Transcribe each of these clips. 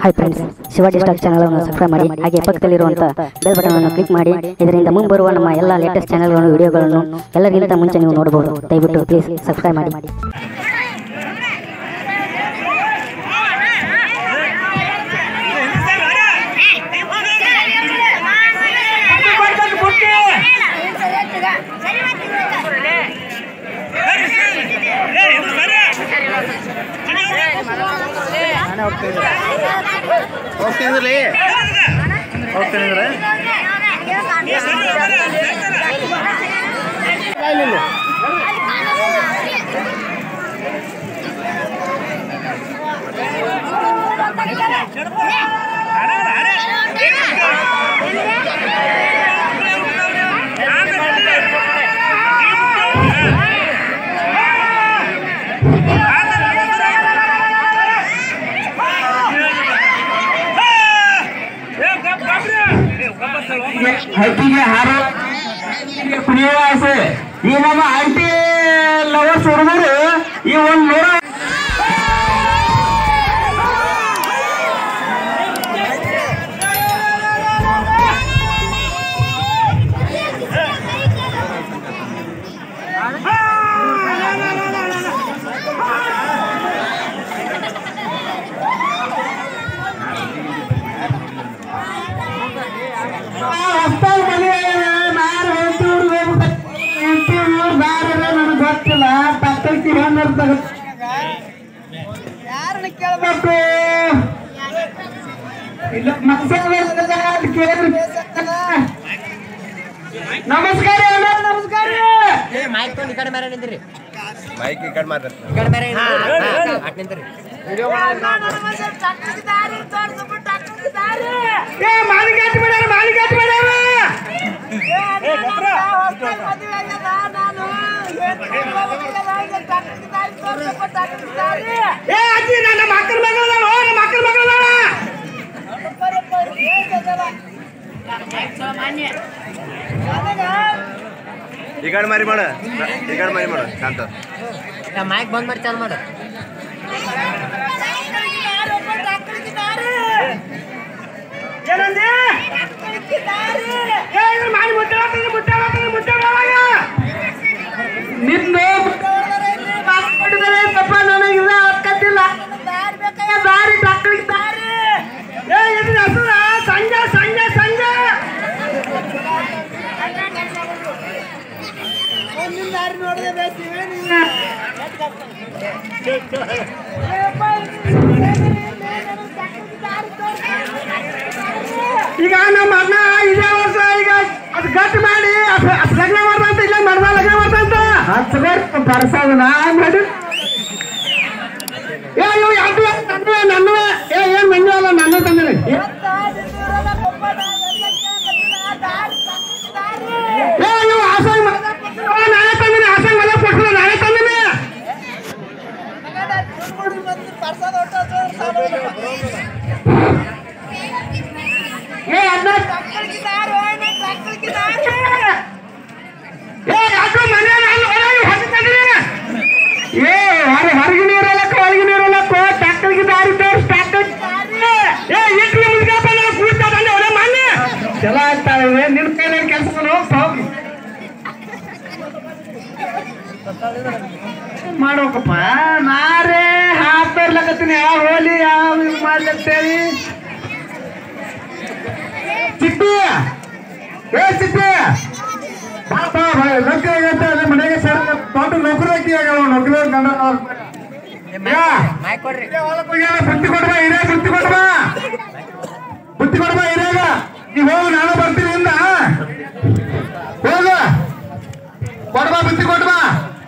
Hi friends Shivaji stock ಚಾನಲನ್ನು subscribe ಮಾಡಿ ಹಾಗೆ ಪಕ್ಕದಲ್ಲಿರುವಂಥ ಬೆಲ್ ಬಟನ್ ಅನ್ನು ಕ್ಲಿಕ್ ಮಾಡಿ ಇದರಿಂದ ಮುಂಬರುವ ನಮ್ಮ ಎಲ್ಲ ಲೇಟೆಸ್ಟ್ ಚಾನಲ್ಗಳನ್ನು ವಿಡಿಯೋಗಳನ್ನು ಎಲ್ಲರಿಗಿಂತ ಮುಂಚೆ ನೀವು ನೋಡಬಹುದು ದಯವಿಟ್ಟು ಪ್ಲೀಸ್ ಸಬ್ಸ್ಕ್ರೈಬ್ ಮಾಡಿ ಹೋಗ್ತಿದ್ರಲ್ಲಿ ಹೋಗ್ತಿದ್ರೆ ಹಟ್ಟಿಗೆ ಹಾರ ಕುಡಿಯುವ ಆಸೆ ಈ ನಮ್ಮ ಆಂಟಿ ಲವರ್ಸ್ ಹುಡುಗರು ಈ ಒಂದ್ ನೂರ ಹೊಸ್ತಾಗಿ ಮದುವೆ ನಾರು ಹೆಂಡತಿ ಹುಡುಗ ಹೆಂಡತಿ ನಾರ ನನಗೆ ಗೊತ್ತಿಲ್ಲ ಪತ್ತೈತಿ ಹೆಣ್ಣು ಯಾರನ್ನ ಕೇಳ್ಬೇಕು ಇಲ್ಲ ಮಕ್ಕಳ ಕೇಳಿದ್ರೆ ಬೇಸತ್ತಲ್ಲ. ನಮಸ್ಕಾರ ಅಣ್ಣ ನಮಸ್ಕಾರ ಮೈಕ್ ತೊಗೊಂಡು ಈ ಕಡೆ ಮೇರೆ ನಿಂದ್ರಿ ಮೈಕ್ ಈ ಕಡೆ ಮಾತಾಡ್ತಾರೆ ಈ ಕಡೆ ಮೇರೆ ನಿಂದ್ರಿ. ಅಟ್ ನಿಂದ್ರಿ ಏ ಮಾಲಿಗಾಟ್ ಮಾಡ್ಯಾರ ಮಾಲಿಗಾಟ್ ಮಾಡ್ಯಾರ ಏ ಅಜ್ಜಿ ನನ್ನ ಮಕ್ಕಳ ಮಗಳ ನಮ್ಮ ಮಕ್ಕಳ ಮಗಳ ಈ ಕಡೆ ಮಾರಿ ಮಾಡ ಈ ಕಡೆ ಮಾರಿ ಮಾಡ ಶಾಂತ ಮೈಕ್ ಬಂದ್ ಮಾಡಿ ಚಾಲು ಮಾಡು ಏನಂದೆ ಏ ಇದು ಮಾಡಿ ಮುಟ್ಟಾಡ್ತೀನಿ ಮುಟ್ಟಾಡ್ತೀನಿ ಮುಟ್ಟಾಡೋವಾಗ ನಿನ್ನ ಮಾಡಿದರೆ ತಪ್ಪ ನನಗೆ ಇಲ್ಲ ಅಕ್ಕತ್ತಿಲ್ಲ ದಾರಿ ಮಕ್ಕಳಿಗೆ ದಾರಿ ಏ ಇದು ಹೆಸರ ಸಂಜೆ ಸಂಜೆ ಸಂಜೆ ಒಂದಿನ ದಾರಿ ನೋಡಿದೆ ಬೇಸಿವೆ ನೀನು ಈಗ ನಮ್ಮ ಅಣ್ಣ ಇದೇ ವರ್ಷ ಈಗ ಅದು ಗಟ್ಟಿ ಮಾಡಿ ಅದ್ ಅದ್ ಲಗ್ನ ಮಾಡ್ದಂತ ಇಲ್ಲ ಮರ್ದ ಲಗ್ನ ಮಾಡ್ದಂತ ಹತ್ತು ಬರ್ಸೋದು ನಾ ಮಾಡಿ ಏ ಇವು ಯಾವ್ದು ನನ್ನುವೆ ನನ್ನುವೆ ಏ ಏನ್ ಮಂಜು ಅಲ್ಲ ನನ್ನ ತಂದಿರಿ ಏ ಇವು ಆಸಂಗ್ ನಾನೇ ತಂದಿನಿ ಆಸಂಗ್ ಮನೆ ಕೊಟ್ಟರು ನಾನೇ ತಂದಿನಿ ಏ ಅಣ್ಣ ಏ ಯಾಕೋ ಮನೆ ನಾನು ಹೊರಗೆ ಹೊರಗೆ ಏ ಹೊರ ಹೊರಗಿನ ಇರಲ್ಲಕ್ಕ ಒಳಗಿನ ಇರಲ್ಲಕ್ಕ ಟ್ಯಾಕ್ಟರ್ಗೆ ದಾರಿ ತೋರಿಸ್ ಟ್ಯಾಕ್ಟರ್ ಏ ಇಟ್ಟು ಮುಗಿದಪ್ಪ ನಾವು ಕೂಡ್ತಾ ಬಂದೆ ಒಳ್ಳೆ ಮನೆ ಚಲೋ ಆಗ್ತಾವೆ ನಿನ್ನ ಕೈಲಿ ಕೆಲಸ ಹೋಗಿ ಮಾಡ್ಬೇಕಪ್ಪ ನಾರೇ ಹಾತ್ ತರ್ಲಕತ್ತೀನಿ ಯಾವ ಹೋಲಿ ಯಾವ ಇದು ಮಾಡ್ಲತ್ತೇವಿ ಚಿಟ್ಟಿ ಏ ಚಿಟ್ಟಿ ಪಾಪ ನೌಕರಿ ಆಗತ್ತೆ ಅಲ್ಲೇ ಮನೆಗೆ ಸರ್ ದೊಡ್ಡ ನೌಕರಿ ಹಾಕಿ ಆಗ್ಯಾವ ನೌಕರಿ ಗಂಡ ಯಾ. ಮೈಕ್ ಕೊಡ್ರಿ ಹೊಲಕ್ ಹೋಗ್ಯಾನ, ಬುತ್ತಿ ಕೊಡ್ಬಾ ಹಿರಿಯ ಬುತ್ತಿ ಕೊಡ್ಬಾ ಬುತ್ತಿ ಕೊಡ್ಬಾ ಹಿರಿಯಾಗ ನೀವು ಹೋಗು ನಾನು ಬರ್ತೀನಿ ಇಂದ ಹೋಗು ಕೊಡ್ಬಾ ಬುತ್ತಿ ಕೊಡ್ಬಾ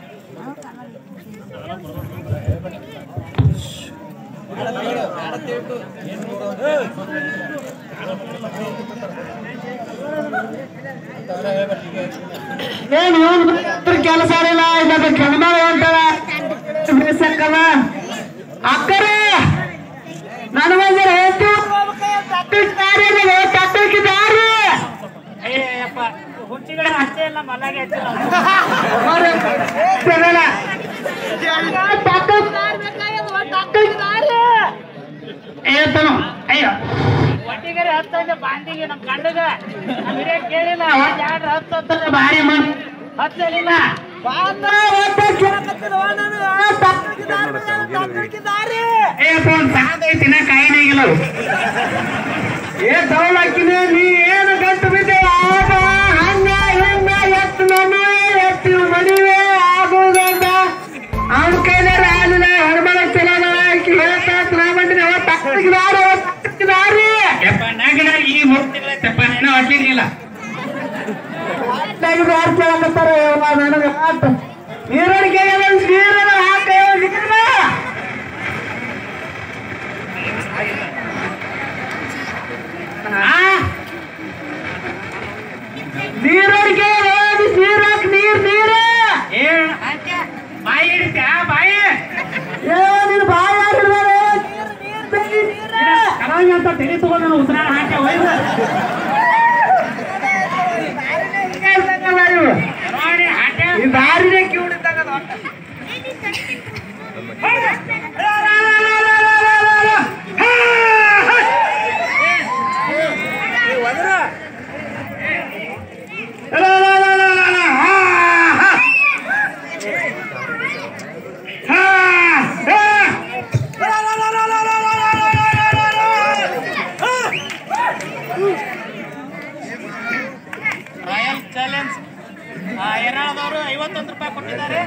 ಏನು ಇವನು ಕೆಲಸ ಇಲ್ಲ ಇಲ್ಲದ ಕಡಿಮೆ ಹೊಂಟಾರ ಬೇಸಕ್ಕಲ್ಲ ಅಕ್ಕರೇ ನನ್ನ ಮಂದಿ ಹೇಳ್ತು ಕಟ್ಟಕ್ಕೆ ದಾರಿ ಹೇಳ್ತಾನು ಹತ್ತಂದೆ ಬಾಂಡಿಗೆ ನಮ್ ಗಂಡಗ ನಮ್ ಹಿರಿಯ ಕೇಳಿಲ್ಲ ಒಂದ್ ಎರಡು ಹತ್ತು ಹತ್ತಂದ್ರೆ ಭಾರಿ ಮನ್ ಹತ್ತಲಿಲ್ಲ ಏಪ್ಪ ಒಂದ್ ಸಾದ್ ಐತಿನ ಕಾಯಿನ ಈಗಿಲ್ಲ ಅವು. ಏ ತಗೊಳಕಿನ ನೀ ಏನು ಗಂಟು ಬಿದ್ದೆ ಆಗ ಹಂಗ ಹಿಂಗ ಎತ್ತು ನಾನು ಎತ್ತು ಮದುವೆ ಆಗುವುದಂತ ಅವನ ಕೈಲಾರ ಆಗಲಿಲ್ಲ ಹರಮಳ ಚಲೋದ ಹೇಳ್ತಾ ರಾಮಂಡಿನ ತಕ್ಕಿದಾರು ತಕ್ಕಿದಾರಿ ಯಪ್ಪ ನಗಡ ಈ ಮುಕ್ತಿಗಳೈತಪ್ಪ ಏನೋ ಅಡ್ಲಿಲ್ಲ ಯಾರು ಕೇಳಕತ್ತಾರ ನನಗೆ ನೀರಡಿಕೆ ನೀರನ್ನು ಹಾಕ ನೀರನ್ನ ನೀರಡಿಕೆ ನೀರ್ ಹಾಕ್ ನೀರ್ ನೀರ ಬಾಯಿ ಹಿಡಿತ್ಯಾ ಬಾಯಿ ಏ ನೀನು ಬಾಯಿ ಹಾಕಿಡ್ತಾರೆ ಕರಾಂಗಿ ಅಂತ ತೆಗಿ ತಗೊಂಡು ನಾನು ಉಸಿರಾಡ ಹಾಕಿ ಒಯ್ದು ಈ ದಾರಿನೇ ಕಿವಿಡಿದ್ದಾಗ ಅದು ಹೊಟ್ಟೆ. ರಾಯಲ್ ಚಾಲೆಂಜ್ ಏನಾದವರು ಐವತ್ತೊಂದು ರೂಪಾಯಿ ಕೊಟ್ಟಿದ್ದಾರೆ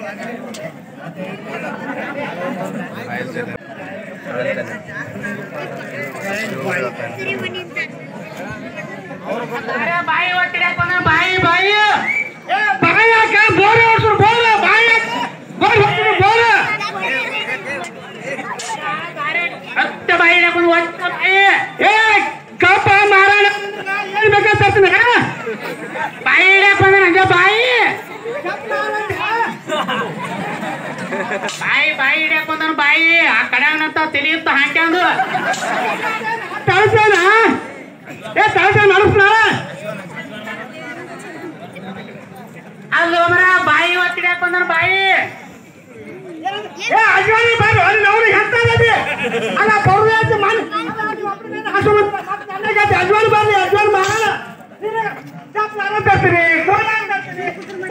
ಬಾಯಿ ಒಟ್ಟಿಗೆ ಬಾಯಿ ಬಾಯಿ ಏ, ಬಾಯಿ ಹಾಕ ಬೋರ್ ಹೊಡ್ಸು ಬೋರ್ ಬಾಯಿ ಹಾಕ ಬೋರ್ ಹೊಡ್ಸು ಬೋರ್ ಹತ್ತ ಬಾಯಿ ಹಾಕೊಂಡು ಒಟ್ಟ ಬಾಯಿ ಏ ಕಪ್ಪ ಮಾರಾಣ ಏನ್ ಬೇಕಂತ ತರ್ತೀನಿ, ಆ? ಬಾಯಿ ಹಿಡಿಯಕ್ ಬಂದ ನಂಗೆ ಬಾಯಿ ಬಾಯಿ ಬಾಯಿ ಹಿಡಿಯಕ್ ಬಂದನು ಬಾಯಿ ಆ ಕಡೆಯವನಂತ ತಿಳಿಯುತ್ತ ಹಾಕ್ಯಾಂದು ತಳ್ಸೇನ ಏ ತಳ್ಸ ನಡೆಸ್ನ ಅಲ್ಲಿ ಮರ ಬಾಯಿ ಒತ್ತಿಡ್ಯಾಕ ಬಂದನು ಬಾಯಿ ಏ ಅಜ್ವಾನಿ ಬಾರಿ ಅಲ್ಲಿ ನಾವು ಹೆಂತದದಿ ಅಲ್ಲ ಪೌರ್ಯಾಜ ಮನ್ ಅಜ್ವಾನಿ ಬಾರಿ ಅಜ್ವಾನಿ ಮಾರಲ್ಲ ಚಪ್ಲಾರ ತರ್ತೀನಿ ಕೋಲಾರ ತರ್ತೀನಿ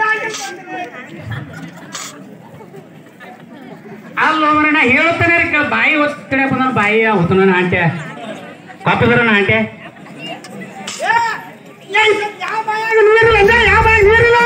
ಅಲ್ಲ ನಾ ಹೇಳುತ್ತಾನೆ ರೀ ಕೇಳ ಬಾಯಿ ಒತ್ತಿಡ ಬಂದ ಬಾಯಿ ಹೊತ್ತನ ಆಂಟೆ ಕಾಪಿದ್ರ ಆಂಟೆ ಯಾವ ಬಾಯಾಗ ನೀರಿಲ್ಲ ಅಂದೆ? ಯಾವ ಬಾಯಾಗ ನೀರಿಲ್ಲ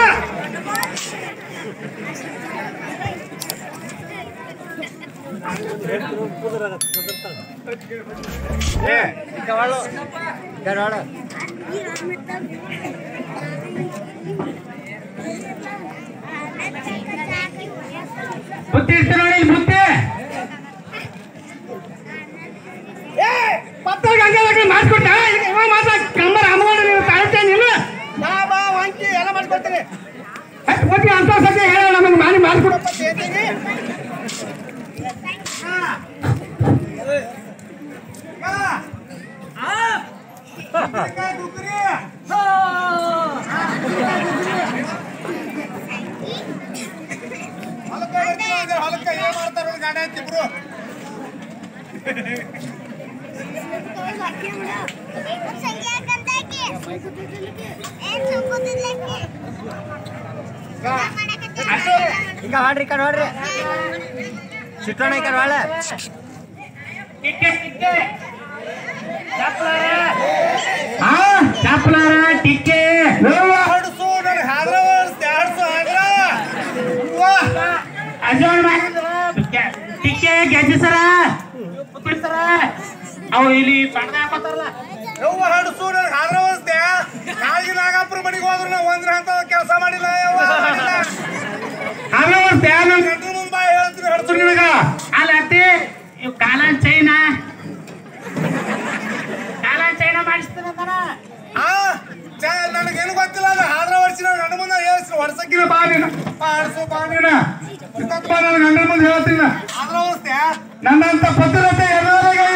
ಬುದ್ಧಿ ಇರ್ತ ನೋಡಿ ಇಲ್ಲಿ ಬುದ್ಧಿ ಪತ್ತರ ಗಂಗೆ ಮಾಡ್ಕೊಟ್ಟ ಇವ ಮಾತ್ರ ಕಂಬರ ಅಮ್ಮಗೊಂಡು ನೀವು ತಾಳ್ತೇನೆ ನೀನು ಒಟ್ಟಿ ಅಂತ ಸತ್ಯ ಹೇಳ ನಮಗೆ ಮಾಡಿ ಮಾಡ್ಕೊಡು ಈಗ ಹಾಡ್ರಿ ಈ ಕಡೆ ನೋಡ್ರಿ ಸಿಟ್ಟೋಣ ಈ ಕಡೆ ಒಳ್ಳೆ ಟಿಕ್ಕೆ ಟಿಕ್ಕೆ ಹಾ ಚಾಪ್ಲಾರ ಟಿಕ್ಕೆ ಅಜೋಣ ಟಿಕ್ಕೆ ಗೆಜ್ಜೆ ಸರ ಉಪ್ಪಿಟ್ಟು ಸರ ಅವು ಇಲ್ಲಿ ಪಡ್ದ ಹಾಕೋತಾರಲ್ಲ ಯವ್ವ ಹಡಸು ನನಗೆ ಹಾದ್ರ ಓದಿಸ್ದೆ ನಾಳೆಗೆ ನಾಗಪುರ ಮನೆಗೆ ಹೋದ್ರು ನಾವು ಒಂದ್ರ ಅಂತ ಕೆಲಸ ಮಾಡಿಲ್ಲ ಯವ್ವ ಮಾಡಿಲ್ಲ. ಆಮೇಲೆ ಒಂದು ಧ್ಯಾನ ಗಂಡ್ರ ಮುಂದ್ ಬಾಯ್ ಹೇಳ್ತೀನಿ ಹಡಸು ನಿನಗ ಅಲ್ಲ ಅತ್ತಿ ಇವ್ ಕಾಲಾನ್ ಚೈನಾ ಕಾಲಾನ್ ಚೈನಾ ಮಾಡಿಸ್ತಾನ ಆ ಚ ನನಗೇನು ಗೊತ್ತಿಲ್ಲ ಅದು ಹಾದ್ರ ಹೊಡ್ಸಿ ನಾನು ಗಂಡ ಮುಂದೆ ಹೇಳ್ಸಿ ಹೊಡ್ಸಕ್ಕಿನ ಬಾ ನೀನು ಬಾ ಹಡಸು ಬಾ ನೀನು ನನ್ನ ಗಂಡನ ಮುಂದೆ ಹೇಳ್ತೀನಿ ಹಾದ್ರ ಓದಿಸ್ದೆ ನನ್ನಂತ ಪತ್ರತೆ ಎಲ್ಲರಿಗೆ